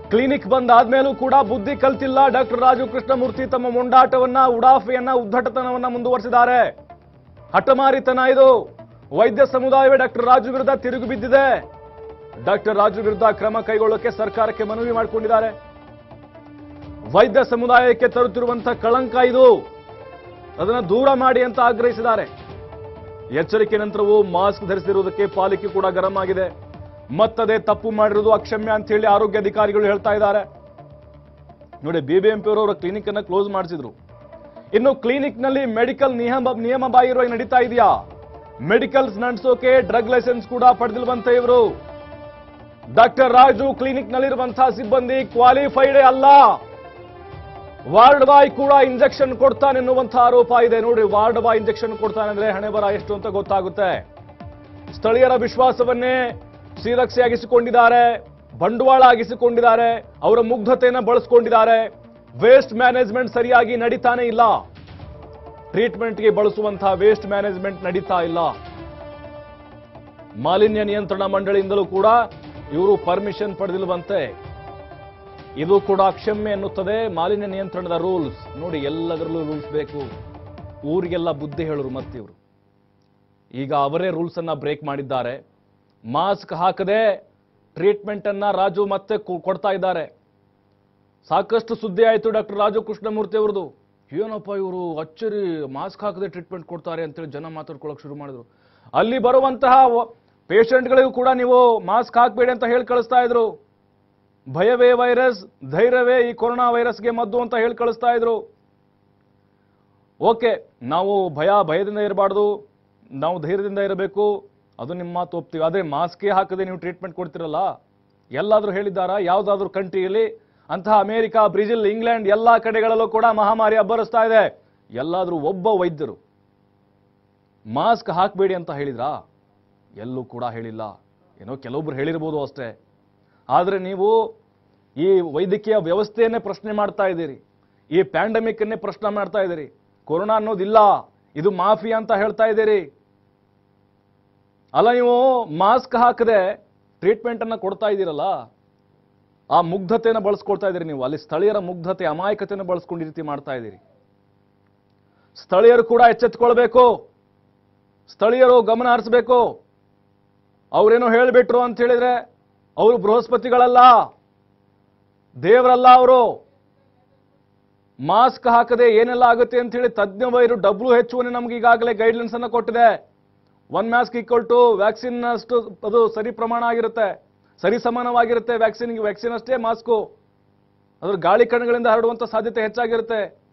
clinic ಬಂದ್ ಆದ್ಮೇಲೂ ಕೂಡ ಬುದ್ಧಿ ಕಲ್ತಿಲ್ಲ ಡಾಕ್ಟರ್ ರಾಜು ಕೃಷ್ಣಮೂರ್ತಿ ತಮ್ಮ ಮೊಂಡಾಟವನ್ನ ಉಡಾಫೆಯನ್ನ ಉದ್ದಟತನವನ್ನ ಮುಂದುವರಿಸಿದ್ದಾರೆ ಹಠಮಾರಿತನ ಇದು ವೈದ್ಯ ಸಮುದಾಯವೇ ಡಾಕ್ಟರ್ ರಾಜು ವಿರುದ್ಧ ತಿರುಗಿ ಬಿದ್ದಿದೆ ಡಾಕ್ಟರ್ ರಾಜು ವಿರುದ್ಧ ಕ್ರಮ ಕೈಗೊಳ್ಳೋಕೆ ಸರ್ಕಾರಕ್ಕೆ ಮನವಿ ಮಾಡಿಕೊಂಡಿದ್ದಾರೆ ವೈದ್ಯ ಸಮುದಾಯಕ್ಕೆ ತರುತ್ತಿರುವಂತಹ ಕಳಂಕ ಇದು ಅದನ್ನ ದೂರ ಮಾಡಿ ಅಂತ ಆಗ್ರಹಿಸಿದ್ದಾರೆ ಎಚ್ಚರಿಕೆ ನಂತರವೂ ಮಾಸ್ಕ್ ಧರಿಸಿರುವುದಕ್ಕೆ ಪಾಲಿಕೆ ಕೂಡ ಗರಂ ಆಗಿದೆ ಮತ್ತದೇ ತಪ್ಪು ಮಾಡಿರುವುದು ಅಕ್ಷಮ್ಯ ಅಂತ ಹೇಳಿ ಆರೋಗ್ಯ ಅಧಿಕಾರಿಗಳು ಹೇಳ್ತಾ ಇದ್ದಾರೆ ನೋಡಿ ಬಿಬಿಎಂಪಿ ಅವರ ಕ್ಲಿನಿಕ್ ಅನ್ನ ಕ್ಲೋಸ್ ಮಾಡಿಸಿದ್ರು ಇನ್ನು ಕ್ಲಿನಿಕ್ ನಲ್ಲಿ ಮೆಡಿಕಲ್ ನಿಯಮ ನಿಯಮ ಬಾಹಿರವಾಗಿ ನಡೀತಾ ಇದೆಯಾ ಮೆಡಿಕಲ್ಸ್ ನಡೆಸೋಕೆ ಡ್ರಗ್ ಲೈಸೆನ್ಸ್ ಕೂಡ ಪಡೆದಿಲ್ವಂತೆ ಇವರು ಡಾಕ್ಟರ್ ರಾಜು ಕ್ಲಿನಿಕ್ ನಲ್ಲಿರುವಂತಹ ಸಿಬ್ಬಂದಿ ಕ್ವಾಲಿಫೈಡ್ ಅಲ್ಲ ವಾರ್ಡ್ ಬಾಯ್ ಕೂಡ ಇಂಜೆಕ್ಷನ್ ಕೊಡ್ತಾನೆ ಎನ್ನುವಂತಹ ಆರೋಪ ಇದೆ ನೋಡಿ ವಾರ್ಡ್ ಬಾಯ್ ಇಂಜೆಕ್ಷನ್ ಕೊಡ್ತಾನೆ ಅಂದ್ರೆ ಹಣೆ ಬರ ಎಷ್ಟು ಅಂತ ಗೊತ್ತಾಗುತ್ತೆ ಸ್ಥಳೀಯರ ವಿಶ್ವಾಸವನ್ನೇ ಶ್ರೀರಕ್ಷೆಯಾಗಿಸಿಕೊಂಡಿದ್ದಾರೆ ಬಂಡವಾಳ ಆಗಿಸಿಕೊಂಡಿದ್ದಾರೆ ಅವರ ಮುಗ್ಧತೆಯನ್ನು ಬಳಸಿಕೊಂಡಿದ್ದಾರೆ ವೇಸ್ಟ್ ಮ್ಯಾನೇಜ್ಮೆಂಟ್ ಸರಿಯಾಗಿ ನಡೀತಾನೆ ಇಲ್ಲ ಟ್ರೀಟ್ಮೆಂಟ್ಗೆ ಬಳಸುವಂತಹ ವೇಸ್ಟ್ ಮ್ಯಾನೇಜ್ಮೆಂಟ್ ನಡೀತಾ ಇಲ್ಲ ಮಾಲಿನ್ಯ ನಿಯಂತ್ರಣ ಮಂಡಳಿಯಿಂದಲೂ ಕೂಡ ಇವರು ಪರ್ಮಿಷನ್ ಪಡೆದಿಲ್ವಂತೆ ಇದು ಕೂಡ ಅಕ್ಷಮ್ಯ ಎನ್ನುತ್ತದೆ ಮಾಲಿನ್ಯ ನಿಯಂತ್ರಣದ ರೂಲ್ಸ್ ನೋಡಿ ಎಲ್ಲದರಲ್ಲೂ ರೂಲ್ಸ್ ಬೇಕು ಊರಿಗೆಲ್ಲ ಬುದ್ಧಿ ಹೇಳರು ಮತ್ತಿವರು ಈಗ ಅವರೇ ರೂಲ್ಸ್ ಅನ್ನ ಬ್ರೇಕ್ ಮಾಡಿದ್ದಾರೆ ಮಾಸ್ಕ್ ಹಾಕದೆ ಟ್ರೀಟ್ಮೆಂಟ್ ಅನ್ನ ರಾಜು ಮತ್ತೆ ಕೊ- ಕೊಡ್ತಾ ಇದ್ದಾರೆ ಸಾಕಷ್ಟು ಸುದ್ದಿ ಆಯಿತು ಡಾಕ್ಟರ್ ರಾಜು ಕೃಷ್ಣಮೂರ್ತಿ ಅವ್ರದ್ದು ಏನಪ್ಪ ಇವರು ಅಚ್ಚರಿ ಮಾಸ್ಕ್ ಹಾಕದೆ ಟ್ರೀಟ್ಮೆಂಟ್ ಕೊಡ್ತಾರೆ ಅಂತೇಳಿ ಜನ ಮಾತಾಡ್ಕೊಳಕ್ ಶುರು ಮಾಡಿದ್ರು ಅಲ್ಲಿ ಬರುವಂತಹ ಪೇಷಂಟ್ಗಳಿಗೂ ಕೂಡ ನೀವು ಮಾಸ್ಕ್ ಹಾಕಬೇಡಿ ಅಂತ ಹೇಳಿ ಕಳಿಸ್ತಾ ಇದ್ರು ಭಯವೇ ವೈರಸ್ ಧೈರ್ಯವೇ ಈ ಕೊರೋನಾ ವೈರಸ್ಗೆ ಮದ್ದು ಅಂತ ಹೇಳಿ ಕಳಿಸ್ತಾ ಇದ್ರು ಓಕೆ ನಾವು ಭಯ ಭಯದಿಂದ ಇರಬಾರ್ದು ನಾವು ಧೈರ್ಯದಿಂದ ಇರಬೇಕು ಅದು ನಿಮ್ಮ ಮಾತು ಒಪ್ತೀವಿ ಅದೇ ಮಾಸ್ಕೇ ಹಾಕದೆ ನೀವು ಟ್ರೀಟ್ಮೆಂಟ್ ಕೊಡ್ತಿರಲ್ಲ ಎಲ್ಲಾದ್ರೂ ಹೇಳಿದ್ದಾರಾ ಯಾವುದಾದ್ರೂ ಕಂಟ್ರಿಯಲ್ಲಿ ಅಂತಹ ಅಮೆರಿಕ ಬ್ರೆಜಿಲ್ ಇಂಗ್ಲೆಂಡ್ ಎಲ್ಲಾ ಕಡೆಗಳಲ್ಲೂ ಕೂಡ ಮಹಾಮಾರಿ ಅಬ್ಬರಿಸ್ತಾ ಇದೆ ಎಲ್ಲಾದ್ರೂ ಒಬ್ಬ ವೈದ್ಯರು ಮಾಸ್ಕ್ ಹಾಕಬೇಡಿ ಅಂತ ಹೇಳಿದ್ರಾ ಎಲ್ಲೂ ಕೂಡ ಹೇಳಿಲ್ಲ ಏನೋ ಕೆಲವೊಬ್ರು ಹೇಳಿರ್ಬೋದು ಅಷ್ಟೇ ಆದರೆ ನೀವು ಈ ವೈದ್ಯಕೀಯ ವ್ಯವಸ್ಥೆಯನ್ನೇ ಪ್ರಶ್ನೆ ಮಾಡ್ತಾ ಇದ್ದೀರಿ ಈ ಪ್ಯಾಂಡಮಿಕ್ ಅನ್ನೇ ಪ್ರಶ್ನೆ ಮಾಡ್ತಾ ಇದ್ದೀರಿ ಕೊರೋನಾ ಅನ್ನೋದಿಲ್ಲ ಇದು ಮಾಫಿ ಅಂತ ಹೇಳ್ತಾ ಇದ್ದೀರಿ ಅಲ್ಲ ನೀವು ಮಾಸ್ಕ್ ಹಾಕದೆ ಟ್ರೀಟ್ಮೆಂಟ್ ಅನ್ನ ಕೊಡ್ತಾ ಇದ್ದೀರಲ್ಲ ಆ ಮುಗ್ಧತೆಯನ್ನು ಬಳಸ್ಕೊಳ್ತಾ ಇದ್ದೀರಿ ನೀವು ಅಲ್ಲಿ ಸ್ಥಳೀಯರ ಮುಗ್ಧತೆ ಅಮಾಯಕತೆಯನ್ನು ಬಳಸ್ಕೊಂಡು ಈ ರೀತಿ ಮಾಡ್ತಾ ಇದ್ದೀರಿ ಸ್ಥಳೀಯರು ಕೂಡ ಎಚ್ಚೆತ್ಕೊಳ್ಬೇಕು ಸ್ಥಳೀಯರು ಗಮನ ಹರಿಸಬೇಕು ಅವ್ರೇನೋ ಹೇಳಿಬಿಟ್ರು ಅಂತ ಹೇಳಿದ್ರೆ ಅವರು ಬೃಹಸ್ಪತಿಗಳಲ್ಲ ದೇವರಲ್ಲ ಅವರು ಮಾಸ್ಕ್ ಹಾಕದೆ ಏನೆಲ್ಲ ಆಗುತ್ತೆ ಅಂತ ಹೇಳಿ ತಜ್ಞ ವೈರು ಡಬ್ಲ್ಯೂ ಎಚ್ ನಮ್ಗೆ ಈಗಾಗಲೇ ಗೈಡ್ಲೈನ್ಸ್ ಅನ್ನ ಕೊಟ್ಟಿದೆ one mask equal to vaccine ಅಷ್ಟು ಅದು ಸರಿ ಪ್ರಮಾಣ ಆಗಿರುತ್ತೆ ಸರಿ ಸಮಾನವಾಗಿರುತ್ತೆ ವ್ಯಾಕ್ಸಿನ್ ವ್ಯಾಕ್ಸಿನ್ ಅಷ್ಟೇ ಮಾಸ್ಕು ಅದ್ರ ಗಾಳಿ ಕಣಗಳಿಂದ ಹರಡುವಂತ ಸಾಧ್ಯತೆ ಹೆಚ್ಚಾಗಿರುತ್ತೆ